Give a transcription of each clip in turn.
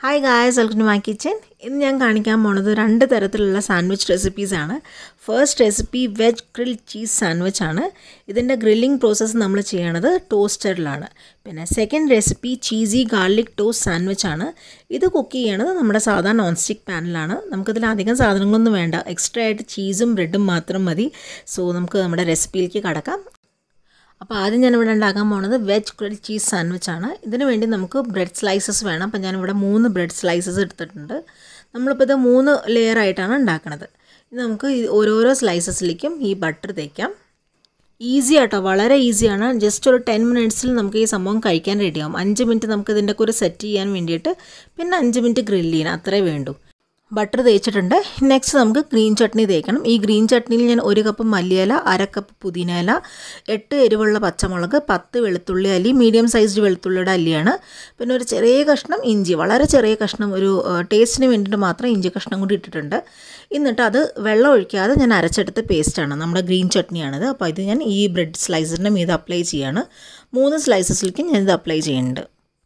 hi guys welcome to my kitchen ഇന്ന് ഞാൻ കാണിക്കാൻ പോണത് രണ്ട് തരത്തിലുള്ള സാൻഡ്വിച്ച് റെസിപ്പീസാണ് first recipe veg grill cheese sandwich ആണ് ഇതിൻ്റെ ഗ്രില്ലിംഗ് പ്രോസസ്സ് നമ്മൾ ചെയ്യണത് ടോസ്റ്ററിലാണ് പിന്നെ second recipe cheesy garlic toast sandwich ആണ് ഇത് കുക്ക് ചെയ്യണത് നമ്മുടെ സാധാ നോൺ സ്റ്റിക്ക് പാനിലാണ് നമുക്കതിൽ അധികം സാധനങ്ങളൊന്നും വേണ്ട എക്സ്ട്രാ ആയിട്ട് ചീസും ബ്രെഡും മാത്രം മതി സോ നമുക്ക് നമ്മുടെ റെസിപ്പിയിലേക്ക് കടക്കാം അപ്പോൾ ആദ്യം ഞാനിവിടെ ഉണ്ടാക്കാൻ പോകുന്നത് വെജ് ഗ്രിൽ ചീസ് സാൻഡ്വിച്ച് ആണ് ഇതിന് വേണ്ടി നമുക്ക് ബ്രെഡ് സ്ലൈസസ് വേണം അപ്പോൾ ഞാനിവിടെ മൂന്ന് ബ്രെഡ് സ്ലൈസസ് എടുത്തിട്ടുണ്ട് നമ്മളിപ്പോൾ ഇത് മൂന്ന് ലെയർ ആയിട്ടാണ് ഉണ്ടാക്കുന്നത് ഇത് നമുക്ക് ഈ ഓരോരോ സ്ലൈസസിലേക്കും ഈ ബട്ടർ തേക്കാം ഈസി ആട്ടോ വളരെ ഈസിയാണ് ജസ്റ്റ് ഒരു ടെൻ മിനിറ്റ്സിൽ നമുക്ക് ഈ സംഭവം കഴിക്കാൻ റെഡിയാവും അഞ്ച് മിനിറ്റ് നമുക്ക് ഇതിൻ്റെ കൂടെ സെറ്റ് ചെയ്യാൻ വേണ്ടിയിട്ട് പിന്നെ അഞ്ച് മിനിറ്റ് ഗ്രില്ല് ചെയ്യണം അത്രേ വേണ്ടൂ ബട്ടർ തേച്ചിട്ടുണ്ട് നെക്സ്റ്റ് നമുക്ക് ഗ്രീൻ ചട്നി തേക്കണം ഈ ഗ്രീൻ ചട്നിയിൽ ഞാൻ ഒരു കപ്പ് മല്ലിയില അര കപ്പ് പുതിന ഇല എട്ട് എരിവുള്ള പച്ചമുളക് പത്ത് വെളുത്തുള്ളി അല്ലി മീഡിയം സൈസ്ഡ് വെളുത്തുള്ളിയുടെ അല്ലിയാണ് പിന്നെ ഒരു ചെറിയ കഷ്ണം ഇഞ്ചി വളരെ ചെറിയ കഷ്ണം ഒരു ടേസ്റ്റിന് വേണ്ടിയിട്ട് മാത്രം ഇഞ്ചി കഷ്ണം കൂടി ഇട്ടിട്ടുണ്ട് എന്നിട്ട് അത് വെള്ളം ഒഴിക്കാതെ ഞാൻ അരച്ചെടുത്ത പേസ്റ്റാണ് നമ്മുടെ ഗ്രീൻ ചട്നിയാണിത് അപ്പോൾ ഇത് ഞാൻ ഈ ബ്രെഡ് സ്ലൈസറിൻ്റെ മീത് അപ്ലൈ ചെയ്യാണ് മൂന്ന് സ്ലൈസസിലേക്ക് ഞാനിത് അപ്ലൈ ചെയ്യുന്നുണ്ട്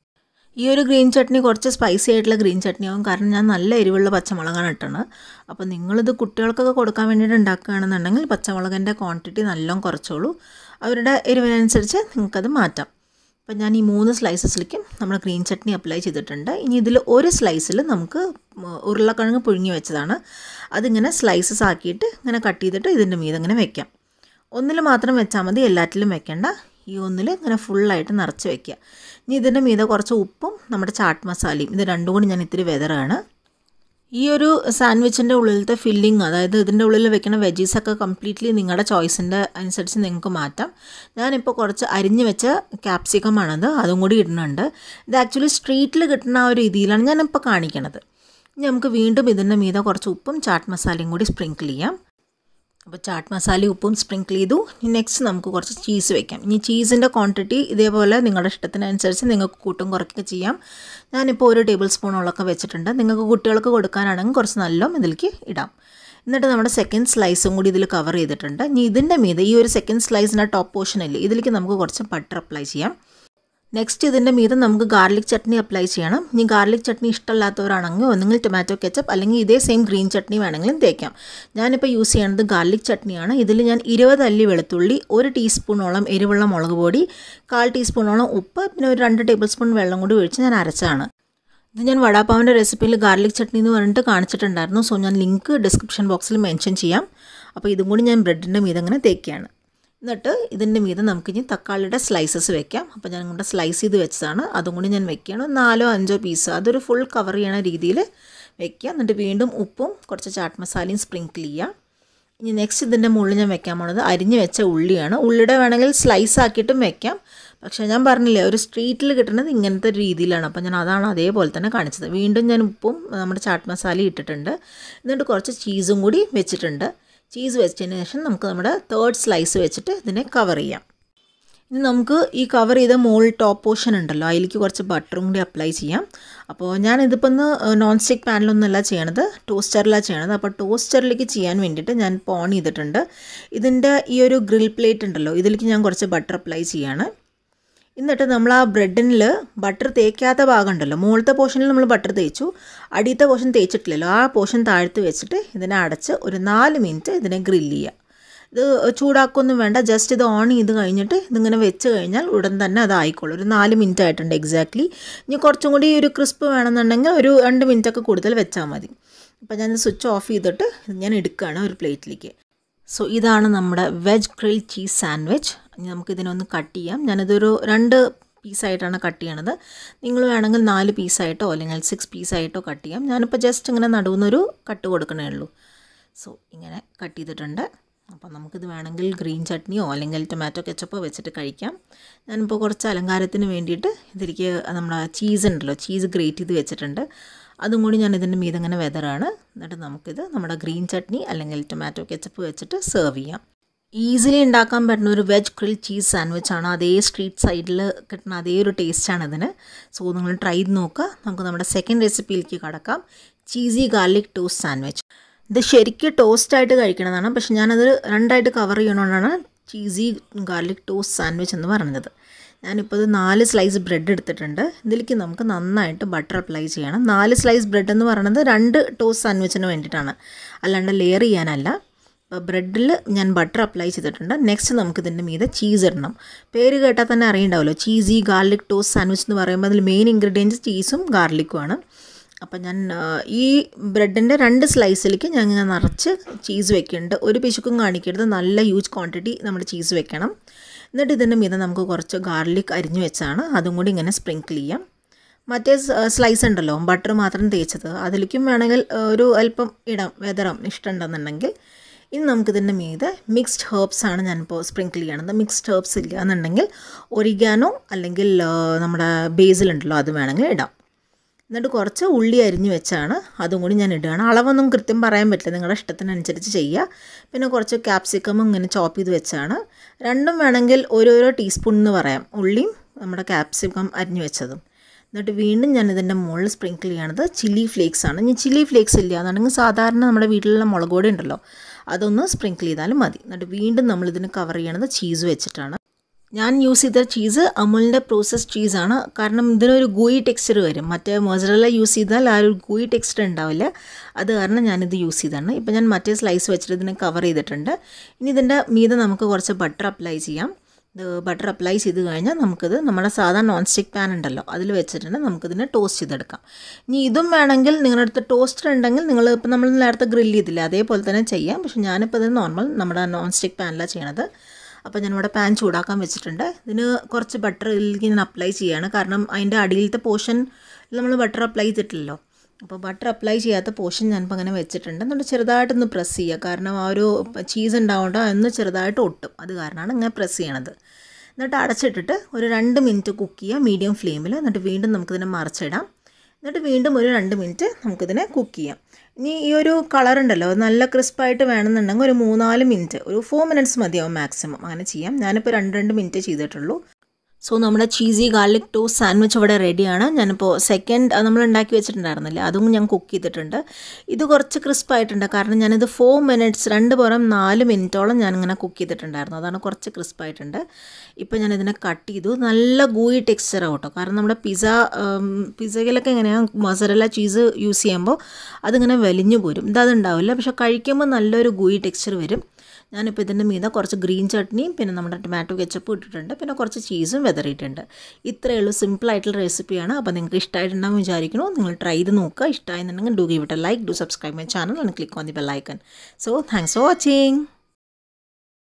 ഈ ഒരു ഗ്രീൻ ചട്നി കുറച്ച് സ്പൈസി ആയിട്ടുള്ള ഗ്രീൻ ചട്നി ആവും കാരണം ഞാൻ നല്ല എരിവുള്ള പച്ചമുളകാണ് ഇട്ടത് അപ്പോൾ നിങ്ങളിത് കുട്ടികൾക്കൊക്കെ കൊടുക്കാൻ വേണ്ടിയിട്ട് ഉണ്ടാക്കുകയാണെന്നുണ്ടെങ്കിൽ പച്ചമുളകിൻ്റെ ക്വാണ്ടിറ്റി നല്ലോണം കുറച്ചോളൂ അവരുടെ എരിവിനനുസരിച്ച് നിങ്ങൾക്കത് മാറ്റാം അപ്പോൾ ഞാൻ ഈ മൂന്ന് സ്ലൈസസിലേക്കും നമ്മൾ ഗ്രീൻ ചട്നി അപ്ലൈ ചെയ്തിട്ടുണ്ട് ഇനി ഇതിൽ ഒരു സ്ലൈസിൽ നമുക്ക് ഉരുളക്കിഴങ്ങ് പുഴുങ്ങി വെച്ചതാണ് അതിങ്ങനെ സ്ലൈസസ് ആക്കിയിട്ട് ഇങ്ങനെ കട്ട് ചെയ്തിട്ട് ഇതിൻ്റെ മീതെ ഇങ്ങനെ വെക്കാം ഒന്നിൽ മാത്രം വെച്ചാൽ മതി എല്ലാറ്റിലും വെക്കേണ്ട ഈ ഒന്നിൽ ഇങ്ങനെ ഫുള്ളായിട്ട് നിറച്ച് വെക്കുക ഇനി ഇതിൻ്റെ മീതെ കുറച്ച് ഉപ്പും നമ്മുടെ ചാട്ട് മസാലയും ഇത് രണ്ടും കൂടി ഞാൻ ഇത്തിരി വെതറാണ് ഈ ഒരു സാൻഡ്വിച്ചിൻ്റെ ഉള്ളിലത്തെ ഫില്ലിങ് അതായത് ഇതിൻ്റെ ഉള്ളിൽ വെക്കുന്ന വെജീസൊക്കെ കംപ്ലീറ്റ്ലി നിങ്ങളുടെ ചോയ്സിൻ്റെ അനുസരിച്ച് നിങ്ങൾക്ക് മാറ്റാം ഞാനിപ്പോൾ കുറച്ച് അരിഞ്ഞ് വെച്ച ക്യാപ്സിക്കമാണത് അതും കൂടി ഇടുന്നുണ്ട് ഇത് ആക്ച്വലി സ്ട്രീറ്റിൽ കിട്ടുന്ന ആ ഒരു രീതിയിലാണ് ഞാനിപ്പോൾ കാണിക്കണത് ഇനി നമുക്ക് വീണ്ടും ഇതിൻ്റെ മീതെ കുറച്ച് ഉപ്പും ചാട്ട് മസാലയും കൂടി സ്പ്രിങ്കിൾ ചെയ്യാം അപ്പോൾ ചാട്ട് മസാല ഉപ്പും സ്പ്രിങ്കിൾ ചെയ്തു ഇനി നെക്സ്റ്റ് നമുക്ക് കുറച്ച് ചീസ് വെക്കാം ഇനി ചീസിൻ്റെ ക്വാണ്ടിറ്റി ഇതേപോലെ നിങ്ങളുടെ ഇഷ്ടത്തിനനുസരിച്ച് നിങ്ങൾക്ക് കൂട്ടും കുറയ്ക്കൊക്കെ ചെയ്യാം ഞാനിപ്പോൾ ഒരു ടേബിൾ സ്പൂണോളൊക്കെ വെച്ചിട്ടുണ്ട് നിങ്ങൾക്ക് കുട്ടികൾക്ക് കൊടുക്കാനാണെങ്കിൽ കുറച്ച് നല്ല ഇതിലേക്ക് ഇടാം എന്നിട്ട് നമ്മുടെ സെക്കൻഡ് സ്ലൈസും കൂടി ഇതിൽ കവർ ചെയ്തിട്ടുണ്ട് ഇനി ഇതിൻ്റെ മീതെ ഈ ഒരു സെക്കൻഡ് സ്ലൈസിൻ്റെ ടോപ്പ് പോർഷനില്ലേ ഇതിലേക്ക് നമുക്ക് കുറച്ച് ബട്ടർ അപ്ലൈ ചെയ്യാം നെക്സ്റ്റ് ഇതിൻ്റെ മീതെ നമുക്ക് ഗാർലിക് ചട്നി അപ്ലൈ ചെയ്യണം ഇനി ഗാർലിക് ചട്നി ഇഷ്ടമല്ലാത്തവരാണെങ്കിൽ ഒന്നുകിൽ ടൊമാറ്റോ കെച്ചപ്പ് അല്ലെങ്കിൽ ഇതേ സെയിം ഗ്രീൻ ചട്നി വേണമെങ്കിലും തേക്കാം ഞാനിപ്പോൾ യൂസ് ചെയ്യണത് ഗാർലിക് ചട്നിയാണ് ഇതിൽ ഞാൻ ഇരുപത് അല്ലി വെളുത്തുള്ളി ഒരു ടീസ്പൂണോളം എരിവുള്ള മുളക് പൊടി കാൽ ടീസ്പൂണോളം ഉപ്പ് പിന്നെ ഒരു രണ്ട് ടേബിൾ സ്പൂൺ വെള്ളം കൂടി ഒഴിച്ച് ഞാൻ അരച്ചാണ് ഇത് ഞാൻ വടാപ്പാവിൻ്റെ റെസിപ്പിയിൽ ഗാർലിക് ചട്നി എന്ന് പറഞ്ഞിട്ട് കാണിച്ചിട്ടുണ്ടായിരുന്നു സോ ഞാൻ ലിങ്ക് ഡിസ്ക്രിപ്ഷൻ ബോക്സിൽ മെൻഷൻ ചെയ്യാം അപ്പോൾ ഇതും കൂടി ഞാൻ ബ്രെഡിൻ്റെ മീതെ അങ്ങനെ തേക്കുകയാണ് എന്നിട്ട് ഇതിൻ്റെ മീതെ നമുക്കിനി തക്കാളിയുടെ സ്ലൈസസ് വെക്കാം അപ്പോൾ ഞാൻ ഇങ്ങോട്ട് സ്ലൈസ് ചെയ്ത് വെച്ചതാണ് അതും കൂടി ഞാൻ വെക്കുകയാണ് നാലോ അഞ്ചോ പീസ് അതൊരു ഫുൾ കവർ ചെയ്യണ രീതിയിൽ വെക്കുക എന്നിട്ട് വീണ്ടും ഉപ്പും കുറച്ച് ചാട്ട് മസാലയും സ്പ്രിങ്കിൾ ചെയ്യുക ഇനി നെക്സ്റ്റ് ഇതിൻ്റെ മുകളിൽ ഞാൻ വെക്കാൻ പോണത് അരിഞ്ഞ് വെച്ച ഉള്ളിയാണ് ഉള്ളിയുടെ വേണമെങ്കിൽ സ്ലൈസ് ആക്കിയിട്ടും വെക്കാം പക്ഷേ ഞാൻ പറഞ്ഞില്ലേ ഒരു സ്ട്രീറ്റിൽ കിട്ടുന്നത് ഇങ്ങനത്തെ രീതിയിലാണ് അപ്പോൾ ഞാൻ അതാണ് അതേപോലെ തന്നെ കാണിച്ചത് വീണ്ടും ഞാൻ ഉപ്പും നമ്മുടെ ചാട്ട് മസാല ഇട്ടിട്ടുണ്ട് എന്നിട്ട് കുറച്ച് ചീസും കൂടി വെച്ചിട്ടുണ്ട് ചീസ് വെച്ചതിന് ശേഷം നമുക്ക് നമ്മുടെ തേർഡ് സ്ലൈസ് വെച്ചിട്ട് ഇതിനെ കവർ ചെയ്യാം ഇനി നമുക്ക് ഈ കവർ ചെയ്ത മോൾ ടോപ്പ് പോർഷൻ ഉണ്ടല്ലോ അതിലേക്ക് കുറച്ച് ബട്ടറും കൂടി അപ്ലൈ ചെയ്യാം അപ്പോൾ ഞാൻ ഇതിപ്പോൾ ഒന്ന് നോൺ സ്റ്റിക്ക് പാനിലൊന്നുമല്ല ചെയ്യണത് ടോസ്റ്ററിലാണ് ചെയ്യണത് അപ്പോൾ ടോസ്റ്ററിലേക്ക് ചെയ്യാൻ വേണ്ടിയിട്ട് ഞാൻ ഓൺ ചെയ്തിട്ടുണ്ട് ഇതിൻ്റെ ഈ ഒരു ഗ്രിൽ പ്ലേറ്റ് ഉണ്ടല്ലോ ഇതിലേക്ക് ഞാൻ കുറച്ച് ബട്ടർ അപ്ലൈ ചെയ്യാണ് എന്നിട്ട് നമ്മൾ ആ ബ്രെഡിനിൽ ബട്ടർ തേക്കാത്ത ഭാഗം ഉണ്ടല്ലോ മുകളിലത്തെ പോർഷനിൽ നമ്മൾ ബട്ടർ തേച്ചു അടിയത്തെ പോർഷൻ തേച്ചിട്ടില്ലല്ലോ ആ പോർഷൻ താഴ്ത്ത് വെച്ചിട്ട് ഇതിനെ അടച്ച് ഒരു നാല് മിനിറ്റ് ഇതിനെ ഗ്രില്ല് ചെയ്യുക ഇത് ചൂടാക്കൊന്നും വേണ്ട ജസ്റ്റ് ഇത് ഓൺ ചെയ്ത് കഴിഞ്ഞിട്ട് ഇതിങ്ങനെ വെച്ച് കഴിഞ്ഞാൽ ഉടൻ തന്നെ അത് ആയിക്കോളും ഒരു നാല് മിനിറ്റ് ആയിട്ടുണ്ട് എക്സാക്ട്ലി ഇനി കുറച്ചും കൂടി ഒരു ക്രിസ്പ് വേണമെന്നുണ്ടെങ്കിൽ ഒരു രണ്ട് മിനിറ്റൊക്കെ കൂടുതൽ വെച്ചാൽ മതി അപ്പോൾ ഞാൻ സ്വിച്ച് ഓഫ് ചെയ്തിട്ട് ഞാൻ എടുക്കുകയാണ് ഒരു പ്ലേറ്റിലേക്ക് സോ ഇതാണ് നമ്മുടെ വെജ് ഗ്രിൽ ചീസ് സാൻഡ്വിച്ച് നമുക്കിതിനൊന്ന് കട്ട് ചെയ്യാം ഞാനിതൊരു രണ്ട് പീസായിട്ടാണ് കട്ട് ചെയ്യണത് നിങ്ങൾ വേണമെങ്കിൽ നാല് പീസായിട്ടോ അല്ലെങ്കിൽ സിക്സ് പീസായിട്ടോ കട്ട് ചെയ്യാം ഞാനിപ്പോൾ ജസ്റ്റ് ഇങ്ങനെ നടുവുന്നൊരു കട്ട് കൊടുക്കണേ ഉള്ളൂ സോ ഇങ്ങനെ കട്ട് ചെയ്തിട്ടുണ്ട് അപ്പോൾ നമുക്കിത് വേണമെങ്കിൽ ഗ്രീൻ ചട്നിയോ അല്ലെങ്കിൽ ടൊമാറ്റോ കെച്ചപ്പോ വെച്ചിട്ട് കഴിക്കാം ഞാനിപ്പോൾ കുറച്ച് അലങ്കാരത്തിന് വേണ്ടിയിട്ട് ഇതിലേക്ക് നമ്മുടെ ചീസ് ഉണ്ടല്ലോ ചീസ് ഗ്രേറ്റ് ചെയ്ത് വെച്ചിട്ടുണ്ട് അതും കൂടി ഞാൻ ഇതിൻ്റെ മീതെ ഇങ്ങനെ വെതറാണ് എന്നിട്ട് നമുക്കിത് നമ്മുടെ ഗ്രീൻ ചട്നി അല്ലെങ്കിൽ ടൊമാറ്റോ കെച്ചപ്പ് വെച്ചിട്ട് സെർവ് ചെയ്യാം ഈസിലി ഉണ്ടാക്കാൻ പറ്റുന്ന ഒരു വെജ് ഗ്രിൽ ചീസ് സാൻഡ്വിച്ച് ആണ് അതേ സ്ട്രീറ്റ് സൈഡിൽ കിട്ടുന്ന അതേ ഒരു ടേസ്റ്റാണ് ഇതിന് സോ നിങ്ങൾ ട്രൈ ചെയ്ത് നോക്കുക നമുക്ക് നമ്മുടെ സെക്കൻഡ് റെസിപ്പിയിലേക്ക് കടക്കാം ചീസി ഗാർലിക് ടോസ്റ്റ് സാൻഡ്വിച്ച് ഇത് ശരിക്കും ടോസ്റ്റായിട്ട് കഴിക്കണതാണ് പക്ഷെ ഞാനത് രണ്ടായിട്ട് കവർ ചെയ്യണോണ്ടാണ് ചീസി ഗാർലിക് ടോസ്റ്റ് സാൻഡ്വിച്ച് എന്ന് പറഞ്ഞത് ഞാനിപ്പോൾ ഇത് നാല് സ്ലൈസ് ബ്രെഡ് എടുത്തിട്ടുണ്ട് ഇതിലേക്ക് നമുക്ക് നന്നായിട്ട് ബട്ടർ അപ്ലൈ ചെയ്യണം നാല് സ്ലൈസ് ബ്രെഡ് എന്ന് പറയുന്നത് രണ്ട് ടോസ്റ്റ് സാൻഡ്വിച്ചിന് വേണ്ടിയിട്ടാണ് അല്ലാണ്ട് ലെയർ ചെയ്യാനല്ല അപ്പോൾ ബ്രെഡിൽ ഞാൻ ബട്ടർ അപ്ലൈ ചെയ്തിട്ടുണ്ട് നെക്സ്റ്റ് നമുക്ക് ഇതിൻ്റെ മീതെ ചീസ് ഇടണം പേര് കേട്ടാൽ തന്നെ അറിയണ്ടാവുമല്ലോ ചീസി ഗാർലിക് ടോസ്റ്റ് സാൻഡ്വിച്ച് എന്ന് പറയുമ്പോൾ അതിൽ മെയിൻ ഇൻഗ്രീഡിയൻസ് ചീസും ഗാർലിക്കുമാണ് അപ്പം ഞാൻ ഈ ബ്രെഡിൻ്റെ രണ്ട് സ്ലൈസിലേക്ക് ഞാൻ ഇങ്ങനെ നിറച്ച് ചീസ് വെക്കുന്നുണ്ട് ഒരു പിശുക്കും കാണിക്കരുത് നല്ല ഹ്യൂജ് ക്വാണ്ടിറ്റി നമ്മൾ ചീസ് വെക്കണം എന്നിട്ട് ഇതിൻ്റെ മീതെ നമുക്ക് കുറച്ച് ഗാർലിക് അരിഞ്ഞു വെച്ചാണ് അതും കൂടി ഇങ്ങനെ സ്പ്രിങ്കിൾ ചെയ്യാം മറ്റേ സ്ലൈസ് ഉണ്ടല്ലോ ബട്ടർ മാത്രം തേച്ചത് അതിലേക്കും വേണമെങ്കിൽ ഒരു അല്പം ഇടാം വെതറാം ഇഷ്ടമുണ്ടെന്നുണ്ടെങ്കിൽ ഇനി നമുക്കിതിൻ്റെ മീതെ മിക്സ്ഡ് ഹേർബ്സ് ആണ് ഞാനിപ്പോൾ സ്പ്രിങ്കിൾ ചെയ്യണത് മിക്സ്ഡ് ഹേർബ്സ് ഇല്ല എന്നുണ്ടെങ്കിൽ ഒരിഗാനോ അല്ലെങ്കിൽ നമ്മുടെ ബേസിൽ ഉണ്ടല്ലോ അത് വേണമെങ്കിൽ ഇടാം എന്നിട്ട് കുറച്ച് ഉള്ളി അരിഞ്ഞ് വെച്ചാണ് അതും കൂടി ഞാൻ ഇടുകയാണ് അളവൊന്നും കൃത്യം പറയാൻ പറ്റില്ല നിങ്ങളുടെ ഇഷ്ടത്തിനനുസരിച്ച് ചെയ്യുക പിന്നെ കുറച്ച് ക്യാപ്സിക്കമും ഇങ്ങനെ ചോപ്പ് ചെയ്ത് വെച്ചാണ് രണ്ടും വേണമെങ്കിൽ ഓരോരോ ടീസ്പൂൺ എന്ന് പറയാം ഉള്ളിയും നമ്മുടെ ക്യാപ്സിക്കം അരിഞ്ഞ് വെച്ചതും എന്നിട്ട് വീണ്ടും ഞാൻ ഇതിൻ്റെ മുകളിൽ സ്പ്രിങ്കിൾ ചെയ്യണത് ചില്ലി ഫ്ലേക്സ് ആണ് ഇനി ചില്ലി ഫ്ലേക്സ് ഇല്ല എന്നുണ്ടെങ്കിൽ സാധാരണ നമ്മുടെ വീട്ടിലുള്ള മുളക് പൊടി ഉണ്ടല്ലോ അതൊന്ന് സ്പ്രിങ്കിൾ ചെയ്താലും മതി എന്നിട്ട് വീണ്ടും നമ്മൾ ഇതിന് കവർ ചെയ്യണത് ചീസ് വെച്ചിട്ടാണ് ഞാൻ യൂസ് ചെയ്ത ചീസ് അമുലിൻ്റെ പ്രോസസ് ചീസാണ് കാരണം ഇതിനൊരു ഗൂയി ടെക്സ്ചർ വരും മറ്റേ മൊസറല്ല യൂസ് ചെയ്താൽ ആ ഒരു ഗൂയി ടെക്സ്ചർ ഉണ്ടാവില്ല അത് കാരണം ഞാനിത് യൂസ് ചെയ്താണ് ഇപ്പം ഞാൻ മറ്റേ സ്ലൈസ് വെച്ചിട്ട് ഇതിനെ കവർ ചെയ്തിട്ടുണ്ട് ഇനി ഇതിൻ്റെ മീതെ നമുക്ക് കുറച്ച് ബട്ടർ അപ്ലൈ ചെയ്യാം ഇത് ബട്ടർ അപ്ലൈ ചെയ്ത് കഴിഞ്ഞാൽ നമുക്കിത് നമ്മുടെ സാധാരണ നോൺ സ്റ്റിക്ക് പാൻ ഉണ്ടല്ലോ അതിൽ വെച്ചിട്ടുണ്ട് നമുക്കിതിനെ ടോസ്റ്റ് ചെയ്തെടുക്കാം ഇനി ഇതും വേണമെങ്കിൽ നിങ്ങളുടെ അടുത്ത് ടോസ്റ്റർ ഉണ്ടെങ്കിൽ നിങ്ങൾ ഇപ്പം നമ്മൾ നേരത്തെ ഗ്രില്ല് ചെയ്തില്ല അതേപോലെ തന്നെ ചെയ്യാം പക്ഷേ ഞാനിപ്പോൾ ഇത് നോർമൽ നമ്മുടെ നോൺ സ്റ്റിക്ക് പാനിലാണ് ചെയ്യണത് അപ്പോൾ ഞാനിവിടെ പാൻ ചൂടാക്കാൻ വെച്ചിട്ടുണ്ട് ഇതിന് കുറച്ച് ബട്ടർ ഇതിലേക്ക് ഞാൻ അപ്ലൈ ചെയ്യാണ് കാരണം അതിൻ്റെ അടിയിലത്തെ പോർഷൻ നമ്മൾ ബട്ടർ അപ്ലൈ ചെയ്തിട്ടില്ലല്ലോ അപ്പോൾ ബട്ടർ അപ്ലൈ ചെയ്യാത്ത പോർഷൻ ഞാനിപ്പോൾ അങ്ങനെ വെച്ചിട്ടുണ്ട് എന്നിട്ട് ചെറുതായിട്ടൊന്ന് പ്രസ് ചെയ്യുക കാരണം ആ ഒരു ചീസ് ഉണ്ടാവുകൊണ്ട് ഒന്ന് ചെറുതായിട്ട് ഒട്ടും അത് കാരണമാണ് ഇങ്ങനെ പ്രസ് ചെയ്യണത് എന്നിട്ട് അടച്ചിട്ടിട്ട് ഒരു രണ്ട് മിനിറ്റ് കുക്ക് ചെയ്യുക മീഡിയം ഫ്ലെയിമിൽ എന്നിട്ട് വീണ്ടും നമുക്കിതിനെ മറിച്ചിടാം എന്നിട്ട് വീണ്ടും ഒരു രണ്ട് മിനിറ്റ് നമുക്കിതിനെ കുക്ക് ചെയ്യാം ഇനി ഈ ഒരു കളർ ഉണ്ടല്ലോ നല്ല ക്രിസ്പായിട്ട് വേണമെന്നുണ്ടെങ്കിൽ ഒരു മൂന്നാല് മിനിറ്റ് ഒരു ഫോർ മിനിറ്റ്സ് മതിയാവും മാക്സിമം അങ്ങനെ ചെയ്യാം ഞാനിപ്പോൾ രണ്ട് രണ്ട് മിനിറ്റ് ചെയ്തിട്ടുള്ളൂ സോ നമ്മുടെ ചീസി ഗാർലിക് ടോസ്റ്റ് സാൻഡ്വിച്ച് ഇവിടെ റെഡിയാണ് ഞാനിപ്പോൾ സെക്കൻഡ് നമ്മൾ ഉണ്ടാക്കി വെച്ചിട്ടുണ്ടായിരുന്നില്ലേ അതും ഞാൻ കുക്ക് ചെയ്തിട്ടുണ്ട് ഇത് കുറച്ച് ക്രിസ്പായിട്ടുണ്ട് കാരണം ഞാനിത് ഫോർ മിനിറ്റ്സ് രണ്ട് പുറം നാല് മിനിറ്റോളം ഞാനിങ്ങനെ കുക്ക് ചെയ്തിട്ടുണ്ടായിരുന്നു അതാണ് കുറച്ച് ക്രിസ്പായിട്ടുണ്ട് ഇപ്പോൾ ഞാൻ ഇതിനെ കട്ട് ചെയ്തു നല്ല ഗൂയി ടെക്സ്ചർ ആവട്ടോ കാരണം നമ്മുടെ പിസ്സ പിസ്സയിലൊക്കെ എങ്ങനെയാണ് മൊസറല്ല ചീസ് യൂസ് ചെയ്യുമ്പോൾ അതിങ്ങനെ വലിഞ്ഞു പോരും ഇതത് ഉണ്ടാവില്ല പക്ഷെ കഴിക്കുമ്പോൾ നല്ലൊരു ഗൂയി ടെക്സ്ചർ വരും ഞാനിപ്പോൾ ഇതിൻ്റെ മീതെ കുറച്ച് ഗ്രീൻ ചട്നിയും പിന്നെ നമ്മുടെ ടൊമാറ്റോ കെച്ചപ്പും ഇട്ടിട്ടുണ്ട് പിന്നെ കുറച്ച് ചീസും വെതറിയിട്ടുണ്ട് ഇത്രയേ ഉള്ളൂ സിമ്പിളായിട്ടുള്ള റെസിപ്പിയാണ് അപ്പോൾ നിങ്ങൾക്ക് ഇഷ്ടമായിട്ടുണ്ടാകും വിചാരിക്കണോ നിങ്ങൾ ട്രൈ ചെയ്ത് നോക്കുക ഇഷ്ടമായെന്നുണ്ടെങ്കിൽ ഡു ഗീവ് ഇട്ട് like do subscribe my channel and click on the bell icon so thanks for watching